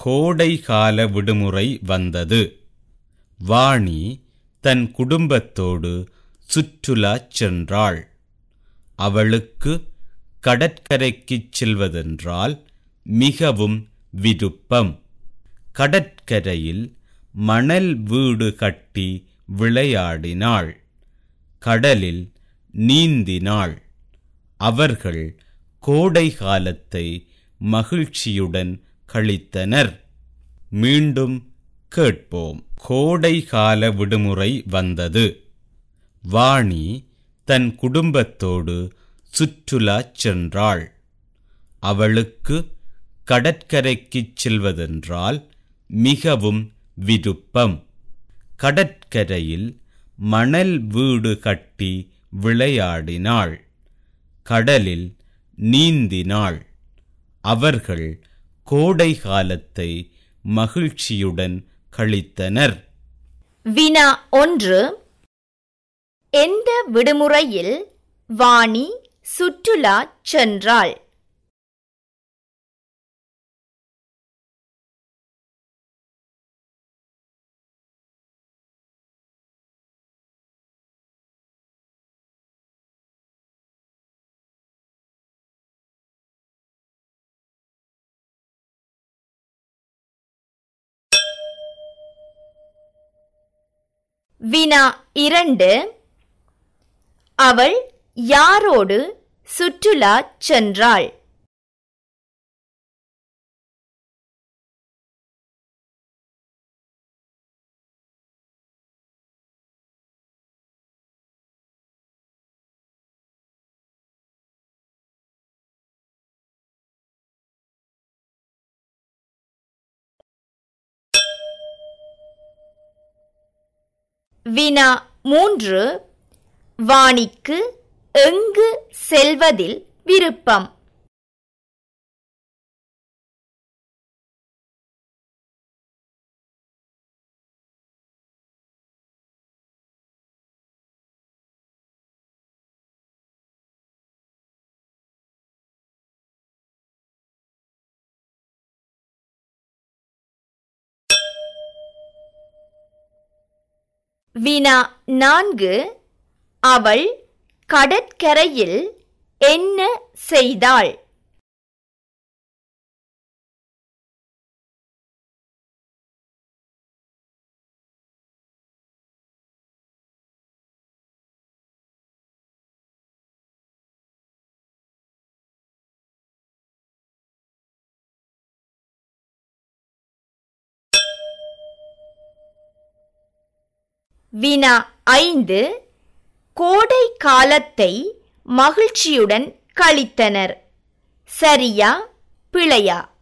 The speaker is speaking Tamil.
கோடைகால விடுமுறை வந்தது வாணி தன் குடும்பத்தோடு சுற்றுலாச் சென்றாள் அவளுக்கு கடற்கரைக்குச் செல்வதென்றால் மிகவும் விருப்பம் கடற்கரையில் மணல் வீடு கட்டி விளையாடினாள் கடலில் நீந்தினாள் அவர்கள் கோடை காலத்தை மகிழ்ச்சியுடன் கழித்தனர் மீண்டும் கேட்போம் கோடை கால விடுமுறை வந்தது வாணி தன் குடும்பத்தோடு சுற்றுலாச் சென்றாள் அவளுக்கு கடற்கரைக்குச் செல்வதென்றால் மிகவும் விருப்பம் கடற்கரையில் மணல் வீடு கட்டி விளையாடினாள் கடலில் நீந்தினாள் அவர்கள் கோடை காலத்தை மகிழ்ச்சியுடன் கழித்தனர் வினா ஒன்று எந்த விடுமுறையில் வாணி சுற்றுலா சென்றாள் வினா இரண்டு அவள் யாரோடு சுற்றுலா சென்றாள் வினா மூன்று வாணிக்கு எங்கு செல்வதில் விருப்பம் வினா நான்கு அவள் கடற்கரையில் என்ன செய்தாள் வினா ஐந்து கோடை காலத்தை மகிழ்ச்சியுடன் கழித்தனர் சரியா பிழையா